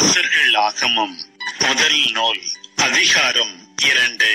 அரசர்கள் ஆகமம் முதல் நூல் அதிகாரம் இரண்டு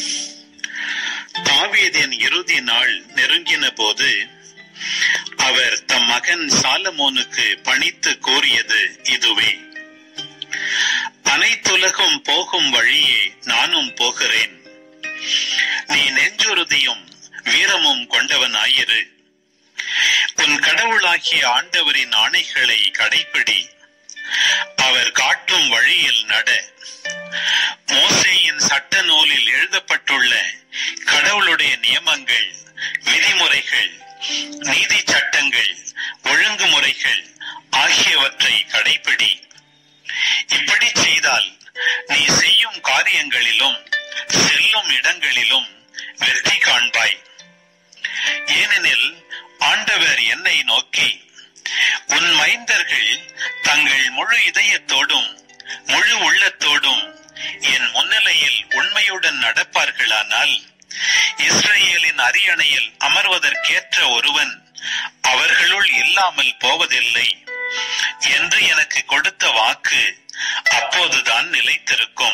தாவீதின் இறுதி நாள் நெருங்கின போது அவர் தம் மகன் சாலமோனுக்கு பணித்து கூறியது இதுவே அனைத்துலகும் போகும் வழியே நானும் போகிறேன் நீ நெஞ்சுறுதியும் வீரமும் கொண்டவனாயிரு உன் கடவுளாகிய ஆண்டவரின் ஆணைகளை கடைப்பிடி அவர் காட்டும் வழியில் நட மோசேயின் சட்ட நூலில் எழுதப்பட்டுள்ள கடவுளுடைய நியமங்கள் விதிமுறைகள் நீதி சட்டங்கள் ஒழுங்குமுறைகள் ஆகியவற்றை கடைப்பிடி இப்படி செய்தால் நீ செய்யும் காரியங்களிலும் செல்லும் இடங்களிலும் வெற்றி காண்பாய் ஏனெனில் ஆண்டவர் என்னை நோக்கி உன் மைந்தர்கள் தங்கள் முழு இதயத்தோடும் முழு உள்ளத்தோடும் என் முன்னிலையில் உண்மையுடன் நடப்பார்களானால் இஸ்ரேலின் அரியணையில் அமர்வதற்கேற்ற ஒருவன் அவர்களுள் இல்லாமல் போவதில்லை என்று எனக்கு கொடுத்த வாக்கு அப்போதுதான் நிலைத்திருக்கும்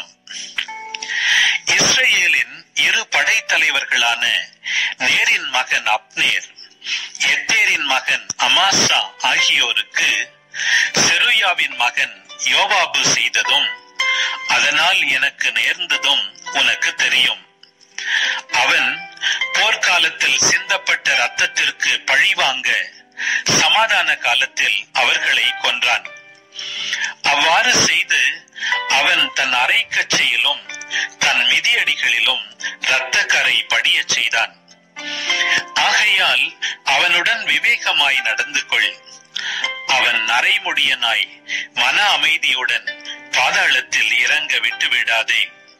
இஸ்ரேலின் இரு படைத்தலைவர்களான நேரின் மகன் அப்னேர் எத்தேரின் மகன் அமாசா ஆகியோருக்கு செருயாவின் மகன் யோவாபு செய்ததும் அதனால் எனக்கு நேர்ந்ததும் உனக்கு தெரியும் அவன் போர்க்காலத்தில் சிந்தப்பட்ட ரத்தத்திற்கு பழிவாங்க சமாதான காலத்தில் அவர்களை கொன்றான் அவ்வாறு செய்து அவன் தன் அரைக்கச்சையிலும் தன் மிதியடிகளிலும் இரத்த கரை படிய செய்தான் ஆகையால் அவனுடன் விவேகமாய் நடந்து கொள் அவன் நரைமுடியனாய் மன அமைதியுடன் பாதாளத்தில் இறங்க விட்டுவிடாதே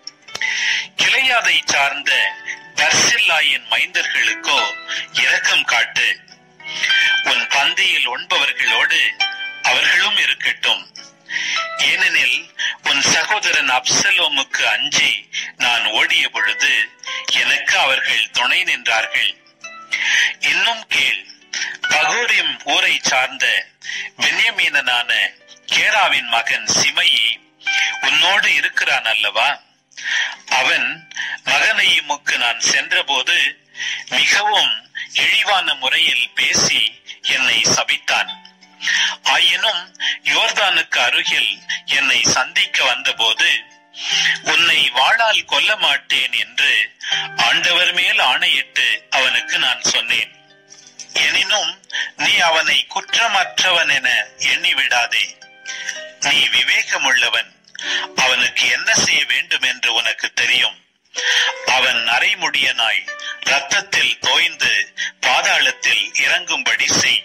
கிளையாதை சார்ந்த பர்சில்லாயின் மைந்தர்களுக்கோ இரக்கம் காட்டு உன் பந்தியில் உண்பவர்களோடு அவர்களும் இருக்கட்டும் ஏனெனில் உன் சகோதரன் அப்சலோமுக்கு அஞ்சி நான் ஓடிய பொழுது எனக்கு அவர்கள் துணை நின்றார்கள் இன்னும் கேள் பகோரிம் ஊரை சார்ந்த பென்யமீனனான கேராவின் மகன் சிமையி உன்னோடு இருக்கிறான் அல்லவா அவன் மகனையுமுக்கு நான் சென்றபோது மிகவும் இழிவான முறையில் பேசி என்னை சபித்தான் ஆயினும் யோர்தானுக்கு அருகில் என்னை சந்திக்க வந்தபோது உன்னை வாளால் கொல்ல மாட்டேன் என்று ஆண்டவர் மேல் ஆணையிட்டு அவனுக்கு நான் சொன்னேன் எனினும் நீ அவனை குற்றமற்றவன் என எண்ணிவிடாதே நீ விவேகமுள்ளவன் அவனுக்கு என்ன செய்ய வேண்டும் என்று உனக்கு தெரியும் அவன் நரைமுடியனாய் ரத்தத்தில் தோய்ந்து பாதாளத்தில் இறங்கும்படி செய்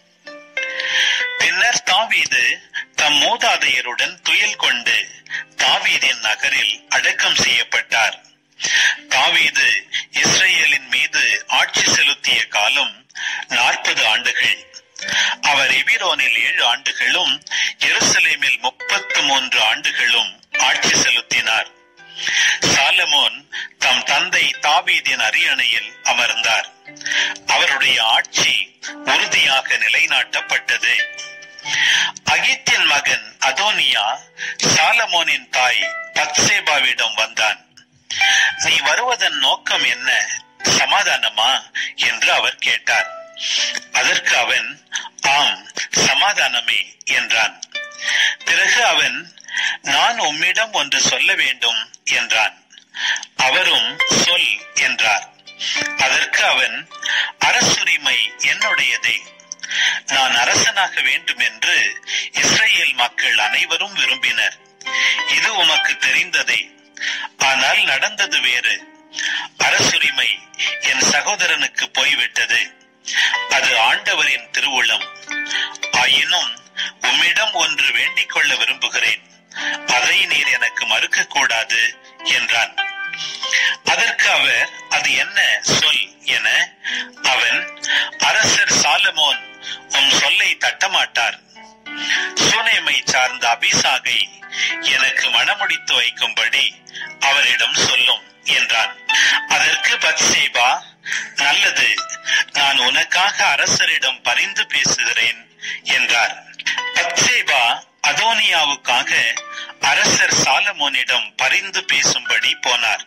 பின்னர் தாவீது தம் மூதாதையருடன் துயில் கொண்டு தாவீதின் நகரில் அடக்கம் செய்யப்பட்டார் தாவீது இஸ்ரேலின் மீது ஆட்சி செலுத்திய காலம் நாற்பது ஆண்டுகள் அவர் எபிரோனில் ஏழு ஆண்டுகளும் எருசலேமில் முப்பத்து மூன்று ஆண்டுகளும் ஆட்சி செலுத்தினார் சாலமோன் தம் தந்தை தாவீதின் அரியணையில் அமர்ந்தார் அவருடைய ஆட்சி உறுதியாக நிலைநாட்டப்பட்டது அகித்தின் மகன் அதோனியா சாலமோனின் தாய் பத்சேபாவிடம் வந்தான் நீ வருவதன் நோக்கம் என்ன சமாதானமா என்று அவர் கேட்டார் அதற்கு அவன் ஆம் சமாதானமே என்றான் பிறகு அவன் நான் உம்மிடம் ஒன்று சொல்ல வேண்டும் என்றான் அவரும் சொல் என்றார் அதற்கு அவன் அரசுரிமை என்னுடையதே நான் அரசனாக வேண்டும் என்று இஸ்ரேல் மக்கள் அனைவரும் விரும்பினர் இது உமக்கு தெரிந்ததே ஆனால் நடந்தது வேறு அரசுரிமை என் சகோதரனுக்கு போய்விட்டது அது ஆண்டவரின் திருவுளம் ஆயினும் உம்மிடம் ஒன்று வேண்டிக் கொள்ள விரும்புகிறேன் அதை நீர் எனக்கு மறுக்க கூடாது என்றான் அதற்கு அவர் அது என்ன சொல் என அவன் அரசர் சாலமோன் உம் சொல்லை தட்டமாட்டார் சூனேமை சார்ந்த அபிசாகை எனக்கு மணமுடித்து வைக்கும்படி அவரிடம் சொல்லும் என்றான் அதற்கு பத்சேபா நல்லது நான் உனக்காக அரசரிடம் பரிந்து பேசுகிறேன் என்றார் பத்சேபா அதோனியாவுக்காக அரசர் சாலமோனிடம் பரிந்து பேசும்படி போனார்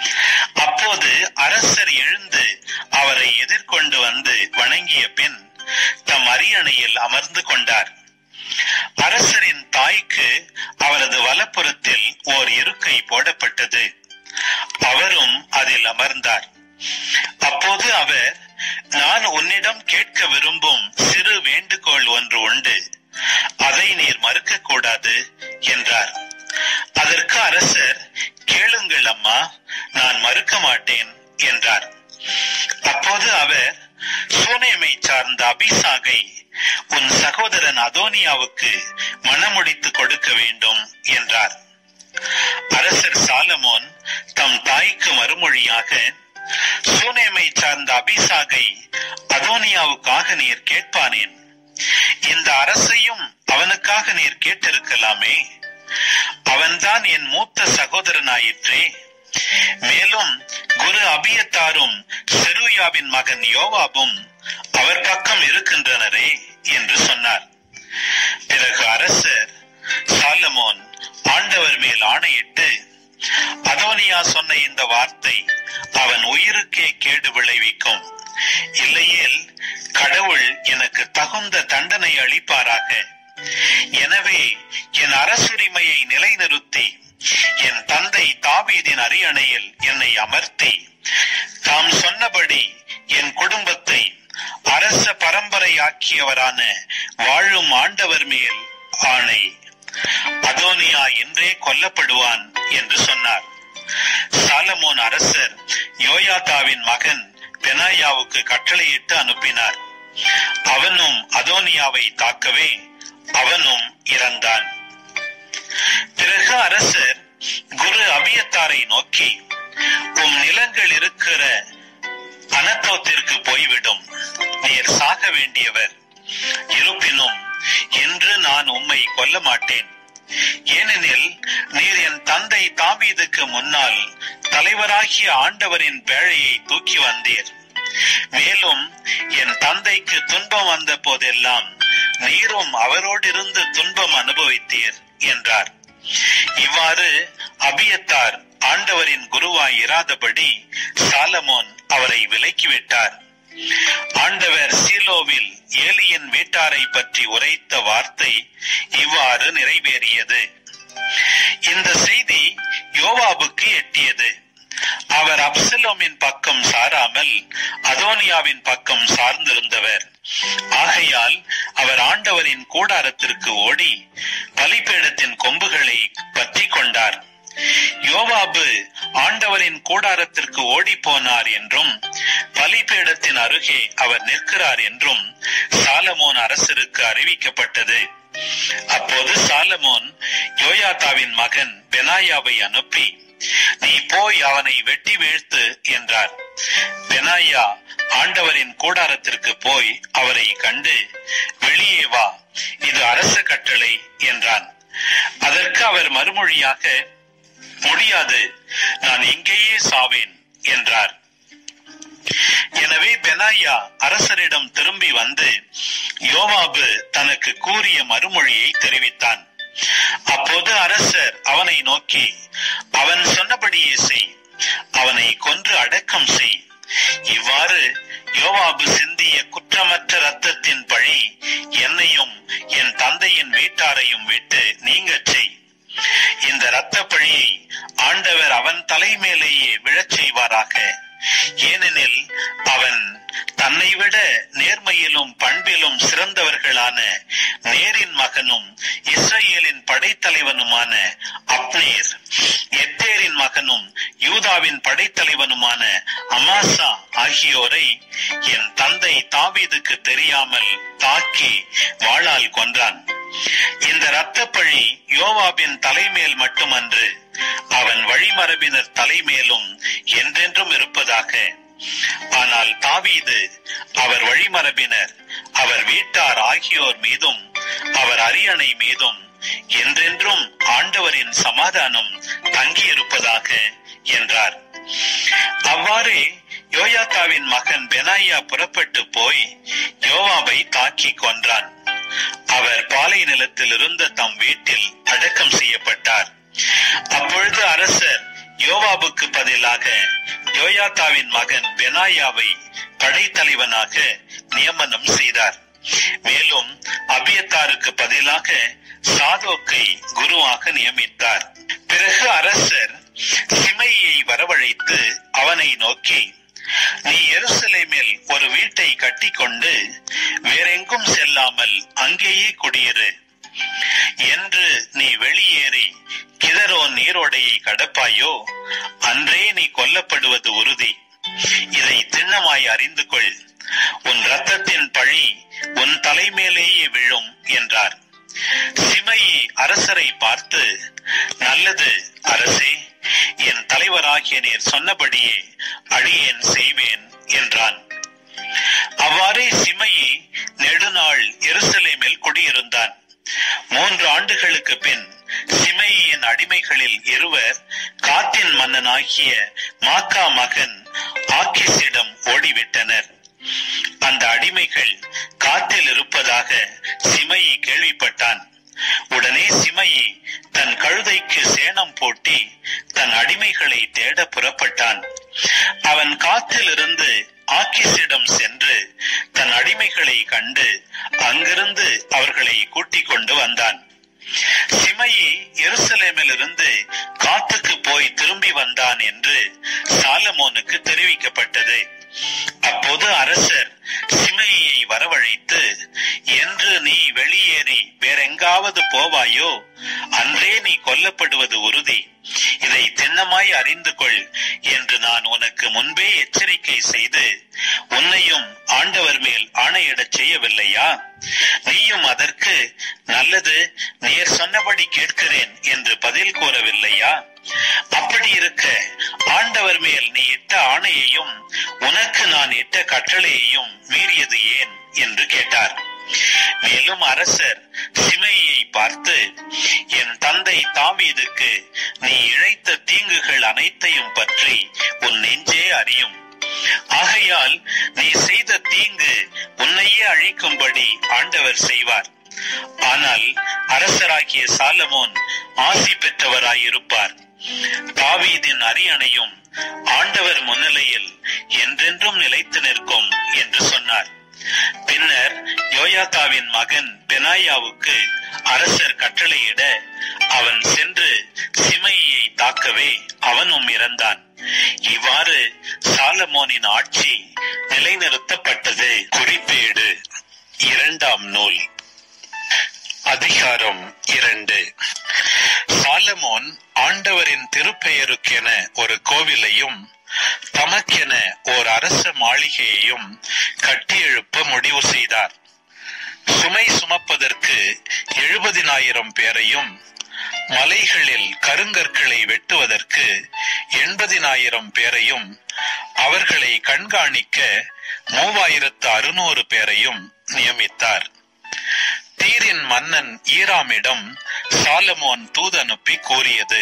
அப்போது அரசர் எழுந்து அவரை எதிர்கொண்டு வந்து வணங்கிய பின் தம் அரியணையில் அமர்ந்து கொண்டார் அரசரின் தாய்க்கு அவரது வலப்புறத்தில் ஓர் இருக்கை போடப்பட்டது அவரும் அதில் அமர்ந்தார் அப்போது அவர் நான் உன்னிடம் கேட்க விரும்பும் சிறு வேண்டுகோள் ஒன்று உண்டு அதை நீர் மறுக்க கூடாது என்றார் அதற்கு அரசர் கேளுங்கள் அம்மா நான் மறுக்க மாட்டேன் என்றார் அப்போது அவர் சூனேமை சார்ந்த அபிசாகை உன் சகோதரன் அதோனியாவுக்கு மணமுடித்து கொடுக்க வேண்டும் என்றார் அரசர் சாலமோன் தம் தாய்க்கு மறுமொழியாக சூனேமை சார்ந்த அபிசாகை அதோனியாவுக்காக நீர் கேட்பானேன் இந்த அரசையும் அவனுக்காக நீர் கேட்டிருக்கலாமே அவன்தான் என் மூத்த சகோதரனாயிற்றே மேலும் குரு அபியத்தாரும் செருயாவின் மகன் யோவாபும் அவர் பக்கம் இருக்கின்றனரே என்று சொன்னார் பிறகு அரசர் சாலமோன் ஆண்டவர் மேல் ஆணையிட்டு அதோனியா சொன்ன இந்த வார்த்தை அவன் உயிருக்கே கேடு விளைவிக்கும் இல்லையேல் கடவுள் எனக்கு தகுந்த தண்டனை அளிப்பாராக எனவே என் அரசுரிமையை நிலைநிறுத்தி என் தந்தை தாவீதின் அரியணையில் என்னை அமர்த்தி தாம் சொன்னபடி என் குடும்பத்தை அரச பரம்பரையாக்கியவரான வாழும் ஆண்டவர் மேல் ஆணை அதோனியா என்றே கொல்லப்படுவான் என்று சொன்னார் சாலமோன் அரசர் யோயாதாவின் மகன் பெனாயாவுக்கு கட்டளையிட்டு அனுப்பினார் அவனும் அதோனியாவை தாக்கவே அவனும் இறந்தான் பிறகு அரசர் குரு அபியத்தாரை நோக்கி உம் நிலங்கள் இருக்கிற அனத்தோத்திற்கு போய்விடும் நீர் சாக வேண்டியவர் இருப்பினும் என்று நான் உம்மை கொல்ல மாட்டேன் ஏனெனில் நீர் என் தந்தை தாவீதுக்கு முன்னால் தலைவராகிய ஆண்டவரின் பேழையை தூக்கி வந்தீர் மேலும் என் தந்தைக்கு துன்பம் வந்த போதெல்லாம் நீரும் அவரோடிருந்து துன்பம் அனுபவித்தீர் என்றார் இவ்வாறு அபியத்தார் ஆண்டவரின் குருவாய் இராதபடி சாலமோன் அவரை விலக்கிவிட்டார் ஆண்டவர் சீலோவில் ஏலியன் வீட்டாரை பற்றி உரைத்த வார்த்தை இவ்வாறு நிறைவேறியது இந்த செய்தி யோவாபுக்கு எட்டியது அவர் அப்சலோமின் பக்கம் சாராமல் அதோனியாவின் பக்கம் சார்ந்திருந்தவர் ஆகையால் அவர் ஆண்டவரின் கூடாரத்திற்கு ஓடி பலிப்பீடத்தின் கொம்புகளை பற்றி கொண்டார் யோவாபு ஆண்டவரின் கூடாரத்திற்கு ஓடி போனார் என்றும் பலிபீடத்தின் அருகே அவர் நிற்கிறார் என்றும் சாலமோன் அரசருக்கு அறிவிக்கப்பட்டது அப்போது சாலமோன் யோயாத்தாவின் மகன் பெனாயாவை அனுப்பி நீ போய் அவனை வெட்டி வீழ்த்து என்றார் பெனாயா ஆண்டவரின் கூடாரத்திற்கு போய் அவரை கண்டு வெளியே வா இது அரச கட்டளை என்றான் அதற்கு அவர் மறுமொழியாக முடியாது நான் இங்கேயே சாவேன் என்றார் எனவே பெனாயா அரசரிடம் திரும்பி வந்து யோவாபு தனக்கு கூறிய மறுமொழியை தெரிவித்தான் அப்போது அரசர் அவனை நோக்கி அவன் சொன்னபடியே செய் அவனை கொன்று அடக்கம் செய் இவ்வாறு யோவாபு சிந்திய குற்றமற்ற ரத்தத்தின் பழி என்னையும் என் தந்தையின் வீட்டாரையும் விட்டு நீங்கச் செய் இந்த இரத்த பழியை ஆண்டவர் அவன் தலைமேலேயே விழச் செய்வாராக ஏனெனில் அவன் தன்னை விட நேர்மையிலும் பண்பிலும் சிறந்தவர்களான நேரின் மகனும் இஸ்ரேலின் படைத்தலைவனுமான அப்னேர் எத்தேரின் மகனும் யூதாவின் படைத்தலைவனுமான அமாசா ஆகியோரை என் தந்தை தாவீதுக்கு தெரியாமல் தாக்கி வாளால் கொன்றான் இந்த இரத்தப்பழி யோவாபின் தலைமேல் மட்டுமன்று அவன் வழிமரபினர் தலைமேலும் என்றென்றும் இருப்பதாக ஆனால் தாவீது அவர் வழிமரபினர் அவர் வீட்டார் ஆகியோர் மீதும் அவர் அரியணை மீதும் என்றென்றும் ஆண்டவரின் சமாதானம் தங்கியிருப்பதாக என்றார் அவ்வாறே யோயாத்தாவின் மகன் பெனாயா புறப்பட்டு போய் யோவாவை தாக்கி கொன்றான் அவர் பாலை நிலத்தில் இருந்த தம் வீட்டில் அடக்கம் செய்யப்பட்டார் அப்பொழுது அரசர் யோவாபுக்கு பதிலாக யோயாத்தாவின் மகன் பெனாயாவை படைத்தலைவனாக நியமனம் செய்தார் மேலும் அபியத்தாருக்கு பதிலாக சாதோக்கை குருவாக நியமித்தார் பிறகு அரசர் சிமையை வரவழைத்து அவனை நோக்கி நீ எருசலேமில் ஒரு வீட்டை கட்டிக்கொண்டு வேறெங்கும் செல்லாமல் அங்கேயே குடியிரு என்று நீ வெளியேறி கிதரோ நீரோடையை கடப்பாயோ அன்றே நீ கொல்லப்படுவது உறுதி இதை திண்ணமாய் அறிந்து கொள் உன் ரத்தத்தின் பழி உன் தலைமேலேயே விழும் என்றார் சிமையி அரசரை பார்த்து நல்லது அரசே என் தலைவராகிய நீர் சொன்னபடியே அடியேன் செய்வேன் என்றான் அவ்வாறே சிமையி நெடுநாள் எருசலேமில் குடியிருந்தான் மூன்று ஆண்டுகளுக்கு பின் சிமையின் அடிமைகளில் இருவர் காத்தின் மன்னனாகிய மாக்கா மகன் ஆக்கிஸிடம் ஓடிவிட்டனர் அந்த அடிமைகள் காத்தில் இருப்பதாக சிமையி கேள்விப்பட்டான் உடனே சிமையி தன் கழுதைக்கு சேணம் போட்டி தன் அடிமைகளை தேட புறப்பட்டான் அவன் காத்தில் இருந்து ஆக்கிஸிடம் சென்று தன் அடிமைகளை கண்டு அங்கிருந்து அவர்களை கூட்டிக் கொண்டு வந்தான் சிமையி எருசலேமில் இருந்து காத்துக்கு போய் திரும்பி வந்தான் என்று சாலமோனுக்கு தெரிவிக்கப்பட்டது அப்போது அரசர் சிமையை வரவழைத்து என்று நீ வெளியேறி வேறெங்காவது போவாயோ அன்றே நீ கொல்லப்படுவது உறுதி இதை திண்ணமாய் அறிந்து கொள் என்று நான் உனக்கு முன்பே எச்சரிக்கை செய்து உன்னையும் ஆண்டவர் மேல் ஆணையிடச் செய்யவில்லையா நீயும் அதற்கு நல்லது நேர் சொன்னபடி கேட்கிறேன் என்று பதில் கூறவில்லையா அப்படி இருக்க ஆண்டவர் மேல் நீ இட்ட ஆணையையும் உனக்கு நான் இட்ட கட்டளையையும் மீறியது ஏன் என்று கேட்டார் மேலும் அரசர் சிமையை பார்த்து என் தந்தை தாவீதுக்கு நீ இழைத்த தீங்குகள் அனைத்தையும் பற்றி உன் நெஞ்சே அறியும் ஆகையால் நீ செய்த தீங்கு உன்னையே அழிக்கும்படி ஆண்டவர் செய்வார் ஆனால் அரசராகிய சாலமோன் ஆசி பெற்றவராயிருப்பார் தாவீதின் அரியணையும் ஆண்டவர் முன்னிலையில் என்றென்றும் நிலைத்து நிற்கும் என்று சொன்னார் பின்னர் யோயாத்தாவின் மகன் பெனாயாவுக்கு அரசர் கட்டளையிட அவன் சென்று சிமையை தாக்கவே அவனும் இறந்தான் இவ்வாறு சாலமோனின் ஆட்சி நிலைநிறுத்தப்பட்டது குறிப்பேடு இரண்டாம் நூல் அதிகாரம் இரண்டு சாலமோன் ஆண்டவரின் திருப்பெயருக்கென ஒரு கோவிலையும் தமக்கென ஓர் அரச மாளிகையையும் கட்டி எழுப்ப முடிவு செய்தார் சுமை சுமப்பதற்கு எழுபதினாயிரம் பேரையும் மலைகளில் கருங்கற்களை வெட்டுவதற்கு எண்பதினாயிரம் பேரையும் அவர்களை கண்காணிக்க மூவாயிரத்து அறுநூறு பேரையும் நியமித்தார் தீரின் மன்னன் ஈராமிடம் சாலமோன் தூதனுப்பி கூறியது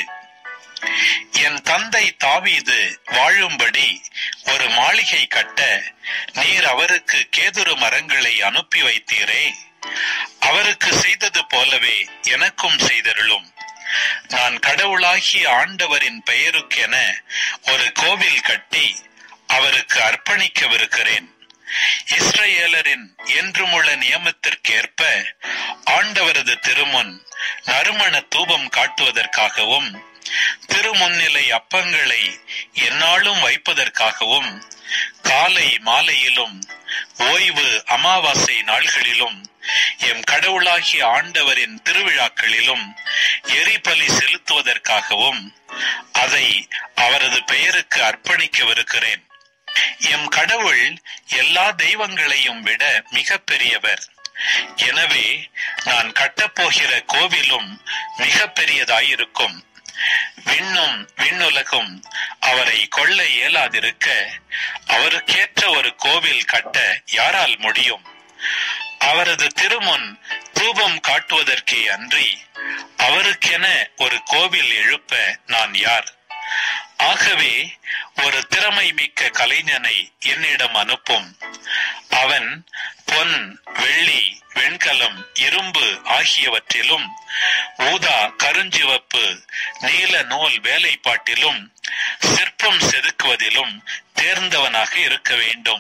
என் தந்தை தாவீது வாழும்படி ஒரு மாளிகை கட்ட நீர் அவருக்கு கேதுரு மரங்களை அனுப்பி வைத்தீரே அவருக்கு செய்தது போலவே எனக்கும் செய்தருளும் நான் கடவுளாகிய ஆண்டவரின் பெயருக்கென ஒரு கோவில் கட்டி அவருக்கு அர்ப்பணிக்கவிருக்கிறேன் இஸ்ரேலரின் என்றுமுள்ள நியமத்திற்கேற்ப ஆண்டவரது திருமுன் நறுமண தூபம் காட்டுவதற்காகவும் திருமுன்னிலை அப்பங்களை எந்நாளும் வைப்பதற்காகவும் காலை மாலையிலும் ஓய்வு அமாவாசை நாள்களிலும் எம் கடவுளாகிய ஆண்டவரின் திருவிழாக்களிலும் எரிபலி செலுத்துவதற்காகவும் அதை அவரது பெயருக்கு அர்ப்பணிக்கவிருக்கிறேன் எம் கடவுள் எல்லா தெய்வங்களையும் விட மிக பெரியவர் எனவே நான் கட்டப்போகிற கோவிலும் மிக பெரியதாயிருக்கும் விண்ணும் விண்ணுலகும் அவரை கொள்ள இயலாதிருக்க அவருக்கேற்ற ஒரு கோவில் கட்ட யாரால் முடியும் அவரது திருமுன் தூபம் காட்டுவதற்கே அன்றி அவருக்கென ஒரு கோவில் எழுப்ப நான் யார் ஆகவே ஒரு திறமை மிக்க கலைஞனை என்னிடம் அனுப்பும் அவன் பொன் வெள்ளி வெண்கலம் இரும்பு ஆகியவற்றிலும் ஊதா கருஞ்சிவப்பு நீல நூல் வேலைப்பாட்டிலும் சிற்பம் செதுக்குவதிலும் தேர்ந்தவனாக இருக்க வேண்டும்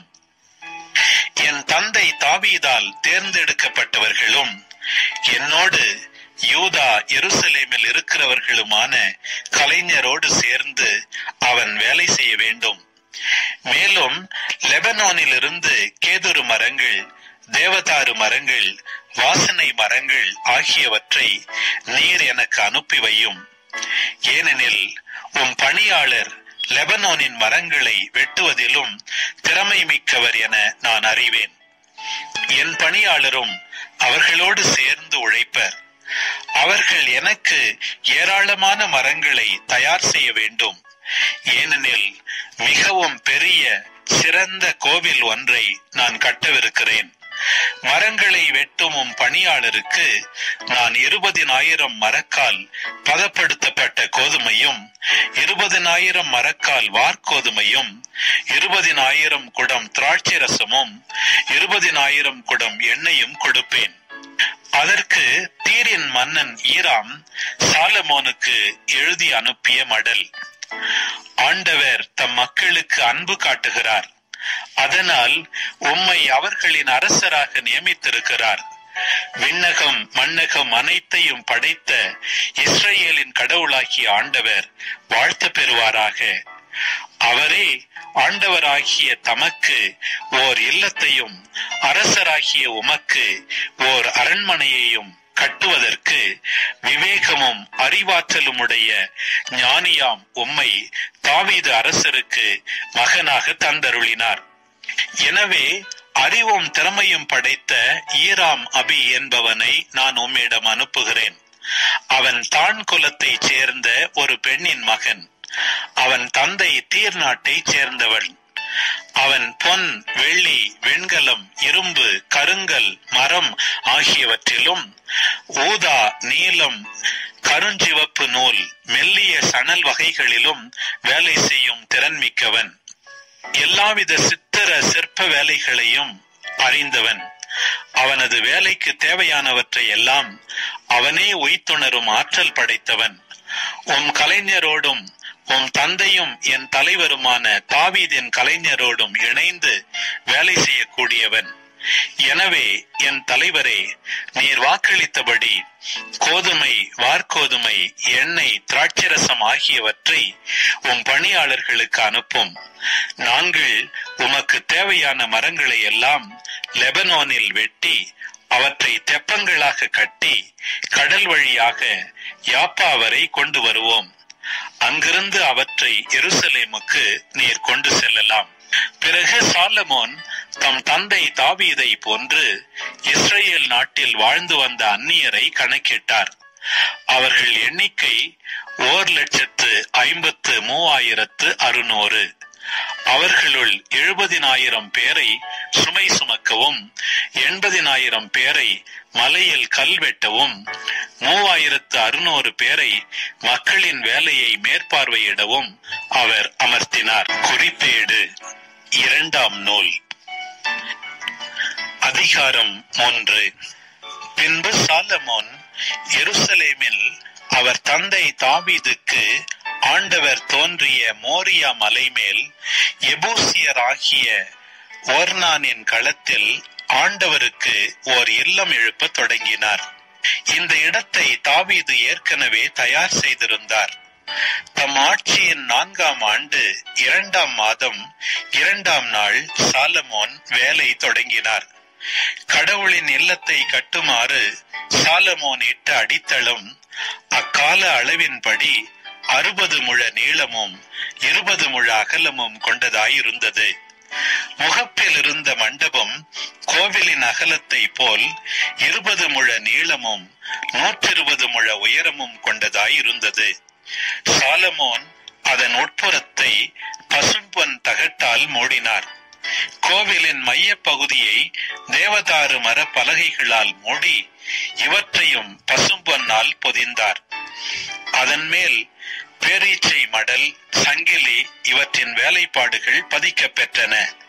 என் தந்தை தாவீதால் தேர்ந்தெடுக்கப்பட்டவர்களும் என்னோடு யூதா எருசலேமில் இருக்கிறவர்களுமான கலைஞரோடு சேர்ந்து அவன் வேலை செய்ய வேண்டும் மேலும் லெபனோனில் இருந்து கேதுரு மரங்கள் தேவதாரு மரங்கள் வாசனை மரங்கள் ஆகியவற்றை நீர் எனக்கு அனுப்பி வையும் ஏனெனில் உம் பணியாளர் லெபனோனின் மரங்களை வெட்டுவதிலும் திறமை மிக்கவர் என நான் அறிவேன் என் பணியாளரும் அவர்களோடு சேர்ந்து உழைப்பர் அவர்கள் எனக்கு ஏராளமான மரங்களை தயார் செய்ய வேண்டும் ஏனெனில் மிகவும் பெரிய சிறந்த கோவில் ஒன்றை நான் கட்டவிருக்கிறேன் மரங்களை வெட்டும் உம் பணியாளருக்கு நான் இருபதினாயிரம் மரக்கால் பதப்படுத்தப்பட்ட கோதுமையும் இருபதினாயிரம் மரக்கால் வார்கோதுமையும் இருபதினாயிரம் குடம் திராட்சை ரசமும் இருபதினாயிரம் குடம் எண்ணெயும் கொடுப்பேன் அதற்கு தீரின் மன்னன் ஈராம் சாலமோனுக்கு எழுதி அனுப்பிய மடல் ஆண்டவர் தம் மக்களுக்கு அன்பு காட்டுகிறார் அதனால் உம்மை அவர்களின் அரசராக நியமித்திருக்கிறார் விண்ணகம் மண்ணகம் அனைத்தையும் படைத்த இஸ்ரேலின் கடவுளாகிய ஆண்டவர் வாழ்த்து பெறுவாராக அவரே ஆண்டவராகிய தமக்கு ஓர் இல்லத்தையும் அரசராகிய உமக்கு ஓர் அரண்மனையையும் கட்டுவதற்கு விவேகமும் அறிவாற்றலும் உடைய ஞானியாம் உம்மை தாவீது அரசருக்கு மகனாக தந்தருளினார் எனவே அறிவும் திறமையும் படைத்த ஈராம் அபி என்பவனை நான் உம்மிடம் அனுப்புகிறேன் அவன் தான் குலத்தைச் சேர்ந்த ஒரு பெண்ணின் மகன் அவன் தந்தை தீர் நாட்டைச் சேர்ந்தவன் அவன் பொன் வெள்ளி வெண்கலம் இரும்பு கருங்கல் மரம் ஆகியவற்றிலும் ஊதா நீலம் கருஞ்சிவப்பு நூல் மெல்லிய சணல் வகைகளிலும் வேலை செய்யும் திறன் மிக்கவன் எல்லாவித சித்திர சிற்ப வேலைகளையும் அறிந்தவன் அவனது வேலைக்கு தேவையானவற்றை எல்லாம் அவனே உய்த்துணரும் ஆற்றல் படைத்தவன் உம் கலைஞரோடும் உம் தந்தையும் என் தலைவருமான தாவீதின் கலைஞரோடும் இணைந்து வேலை செய்யக்கூடியவன் எனவே என் தலைவரே நீர் வாக்களித்தபடி கோதுமை வார்கோதுமை எண்ணெய் திராட்சரசம் ஆகியவற்றை உம் பணியாளர்களுக்கு அனுப்பும் நாங்கள் உமக்கு தேவையான மரங்களை எல்லாம் லெபனோனில் வெட்டி அவற்றை தெப்பங்களாக கட்டி கடல் வழியாக யாப்பா வரை கொண்டு வருவோம் அங்கிருந்து அவற்றை எருசலேமுக்கு நீர் கொண்டு செல்லலாம் பிறகு சாலமோன் தம் தந்தை தாவீதை போன்று இஸ்ரேல் நாட்டில் வாழ்ந்து வந்த அந்நியரை கணக்கிட்டார் அவர்கள் எண்ணிக்கை ஓர் லட்சத்து ஐம்பத்து மூவாயிரத்து அறுநூறு அவர்களுள் எழுபதினாயிரம் பேரை சுமை சுமக்கவும் எண்பதினாயிரம் பேரை மலையில் கல் வெட்டவும் மூவாயிரத்து அறுநூறு பேரை மக்களின் வேலையை மேற்பார்வையிடவும் அவர் அமர்த்தினார் குறிப்பேடு இரண்டாம் நூல் அதிகாரம் மூன்று பின்பு சாலமோன் எருசலேமில் அவர் தந்தை தாவீதுக்கு ஆண்டவர் தோன்றிய மோரியா மலை மேல் எபூசியராகிய ஓர்னானின் களத்தில் ஆண்டவருக்கு ஓர் இல்லம் எழுப்ப தொடங்கினார் இந்த இடத்தை தாவீது ஏற்கனவே தயார் செய்திருந்தார் தம் ஆட்சியின் நான்காம் ஆண்டு இரண்டாம் மாதம் இரண்டாம் நாள் சாலமோன் வேலை தொடங்கினார் கடவுளின் இல்லத்தை கட்டுமாறு சாலமோன் இட்ட அடித்தளம் அக்கால அளவின்படி அறுபது முழ நீளமும் இருபது முழ அகலமும் கொண்டதாயிருந்தது முகப்பில் இருந்த மண்டபம் கோவிலின் அகலத்தை போல் இருபது முழ நீளமும் நூற்றி இருபது முழ உயரமும் கொண்டதாயிருந்தது சாலமோன் அதன் உட்புறத்தை பசும்பொன் தகட்டால் மூடினார் கோவிலின் மைய பகுதியை தேவதாரு மர பலகைகளால் மூடி இவற்றையும் பசும்பொன்னால் பொதிந்தார் அதன் மேல் பேரீச்சை மடல் சங்கிலி இவற்றின் வேலைப்பாடுகள் பதிக்கப் பெற்றன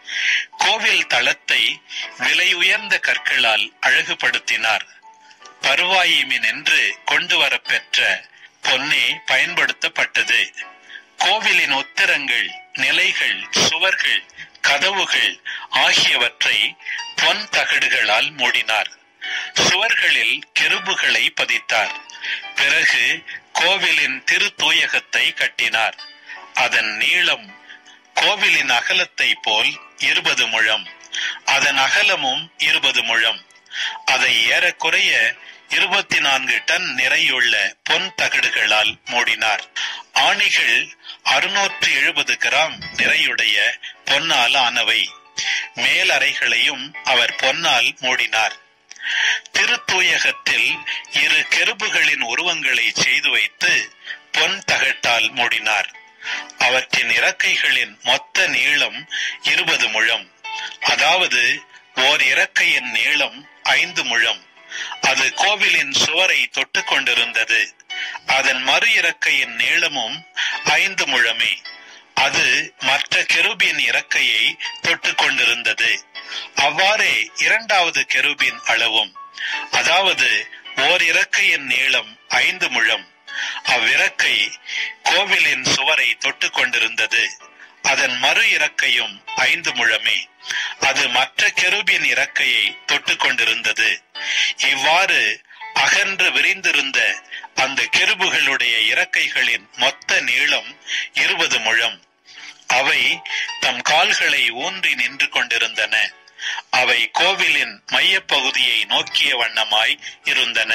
கோவில் தளத்தை விலை உயர்ந்த கற்களால் அழகுபடுத்தினார் பருவாயிமின் என்று கொண்டு வரப்பெற்ற பொன்னே பயன்படுத்தப்பட்டது கோவிலின் உத்திரங்கள் நிலைகள் சுவர்கள் கதவுகள் ஆகியவற்றை பொன் தகடுகளால் மூடினார் சுவர்களில் கெருபுகளை பதித்தார் பிறகு கோவிலின் திருத்தூயகத்தை கட்டினார் அதன் நீளம் கோவிலின் அகலத்தை போல் இருபது முழம் அதன் அகலமும் இருபது முழம் அதை ஏறக்குறைய இருபத்தி நான்கு டன் நிறையுள்ள பொன் தகடுகளால் மூடினார் ஆணிகள் அறுநூற்று எழுபது கிராம் நிறையுடைய பொன்னால் ஆனவை மேலறைகளையும் அவர் பொன்னால் மூடினார் திருத்தூயகத்தில் இரு கெருபுகளின் உருவங்களை செய்து வைத்து பொன் தகட்டால் மூடினார் அவற்றின் இறக்கைகளின் மொத்த நீளம் இருபது முழம் அதாவது ஓர் இறக்கையின் நீளம் ஐந்து முழம் அது கோவிலின் சுவரை தொட்டு கொண்டிருந்தது அதன் மறு இறக்கையின் நீளமும் ஐந்து முழமே அது மற்ற கெருபின் இறக்கையை தொட்டு கொண்டிருந்தது அவ்வாறே இரண்டாவது கெருபின் அளவும் அதாவது ஓர் இறக்கையின் நீளம் ஐந்து முழம் அவ்விறக்கை கோவிலின் சுவரை தொட்டு கொண்டிருந்தது அதன் மறு இறக்கையும் ஐந்து முழமே அது மற்ற கெருபின் இறக்கையை தொட்டு கொண்டிருந்தது இவ்வாறு அகன்று விரிந்திருந்த அந்த கெருபுகளுடைய இறக்கைகளின் மொத்த நீளம் இருபது முழம் அவை தம் கால்களை ஊன்றி நின்று கொண்டிருந்தன அவை கோவிலின் மையப்பகுதியை நோக்கிய வண்ணமாய் இருந்தன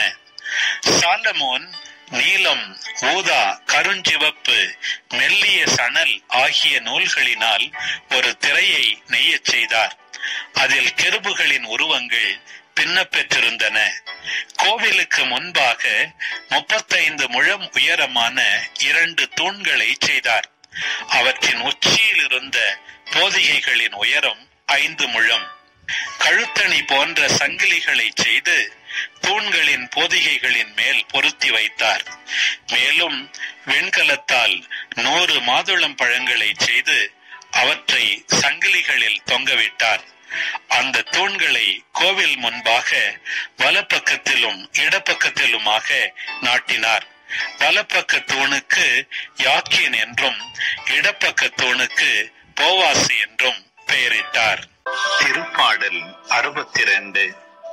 சாலமோன் நீலம் ஊதா கருஞ்சிவப்பு மெல்லிய சணல் ஆகிய நூல்களினால் ஒரு திரையை நெய்யச் செய்தார் அதில் கெருபுகளின் உருவங்கள் பின்னப்பெற்றிருந்தன கோவிலுக்கு முன்பாக முப்பத்தைந்து முழம் உயரமான இரண்டு தூண்களை செய்தார் அவற்றின் உச்சியில் இருந்த போதிகைகளின் உயரம் ஐந்து முழம் கழுத்தணி போன்ற சங்கிலிகளை செய்து தூண்களின் போதிகைகளின் மேல் பொருத்தி வைத்தார் மேலும் வெண்கலத்தால் நூறு மாதுளம் பழங்களை செய்து அவற்றை சங்கிலிகளில் தொங்கவிட்டார் அந்த தூண்களை கோவில் முன்பாக வலப்பக்கத்திலும் இடப்பக்கத்திலுமாக நாட்டினார் வலப்பக்க தூணுக்கு யாக்கின் என்றும் இடப்பக்க தூணுக்கு போவாசி என்றும் பெயரிட்டார் திருப்பாடல் அறுபத்தி ரெண்டு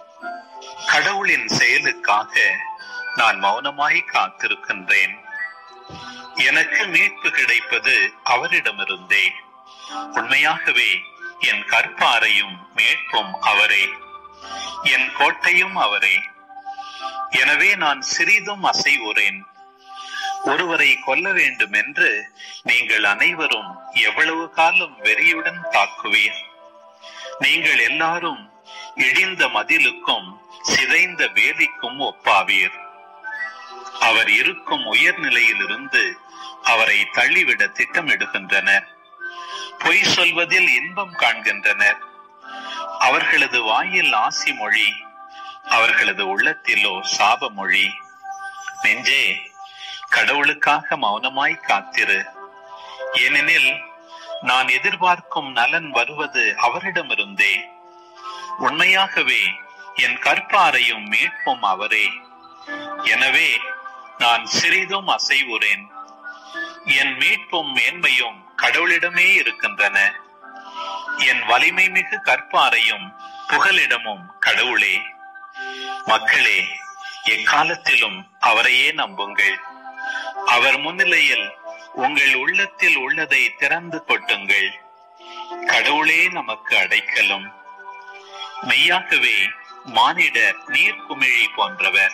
கடவுளின் செயலுக்காக நான் மௌனமாய் காத்திருக்கின்றேன் எனக்கு மீட்பு கிடைப்பது அவரிடமிருந்தே உண்மையாகவே என் கற்பாரையும் மீட்பும் அவரே என் கோட்டையும் அவரே எனவே நான் சிறிதும் அசைவுறேன் ஒருவரை கொல்ல வேண்டும் என்று நீங்கள் அனைவரும் எவ்வளவு காலம் வெறியுடன் தாக்குவீர் நீங்கள் எல்லாரும் இடிந்த மதிலுக்கும் சிதைந்த வேலிக்கும் ஒப்பாவீர் அவர் இருக்கும் உயர்நிலையிலிருந்து அவரை தள்ளிவிட திட்டமிடுகின்றனர் பொய் சொல்வதில் இன்பம் காண்கின்றனர் அவர்களது வாயில் ஆசி மொழி அவர்களது உள்ளத்திலோ சாப மொழி நெஞ்சே கடவுளுக்காக மௌனமாய் காத்திரு ஏனெனில் நான் எதிர்பார்க்கும் நலன் வருவது அவரிடமிருந்தே உண்மையாகவே என் கற்பாரையும் மீட்பும் அவரே எனவே நான் சிறிதும் அசைவுறேன் என் மீட்பும் மேன்மையும் கடவுளிடமே இருக்கின்றன என் வலிமை மிகு கற்பாரையும் புகலிடமும் கடவுளே மக்களே எக்காலத்திலும் அவரையே நம்புங்கள் அவர் முன்னிலையில் உங்கள் உள்ளத்தில் உள்ளதை திறந்து கொட்டுங்கள் கடவுளே நமக்கு அடைக்கலும் மெய்யாகவே மானிடர் நீர்க்குமிழி போன்றவர்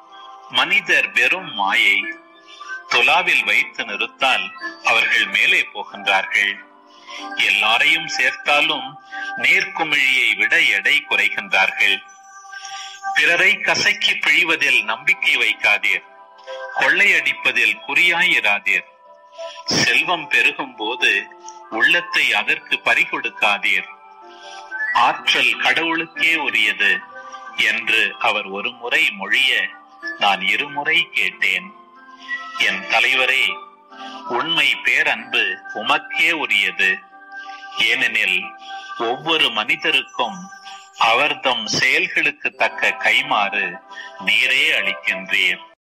மனிதர் வெறும் மாயை துலாவில் வைத்து நிறுத்தால் அவர்கள் மேலே போகின்றார்கள் எல்லாரையும் சேர்த்தாலும் நீர்க்குமிழியை விட எடை குறைகின்றார்கள் பிறரை கசக்கி பிழிவதில் நம்பிக்கை வைக்காதீர் கொள்ளையடிப்பதில் குறியாயிராதீர் செல்வம் பெருகும் போது உள்ளத்தை அதற்கு பறிகொடுக்காதீர் ஆற்றல் கடவுளுக்கே உரியது என்று அவர் ஒரு முறை மொழிய நான் இருமுறை கேட்டேன் என் தலைவரே உண்மை பேரன்பு உமக்கே உரியது ஏனெனில் ஒவ்வொரு மனிதருக்கும் அவர்தம் செயல்களுக்கு தக்க கைமாறு நீரே அளிக்கின்றீர்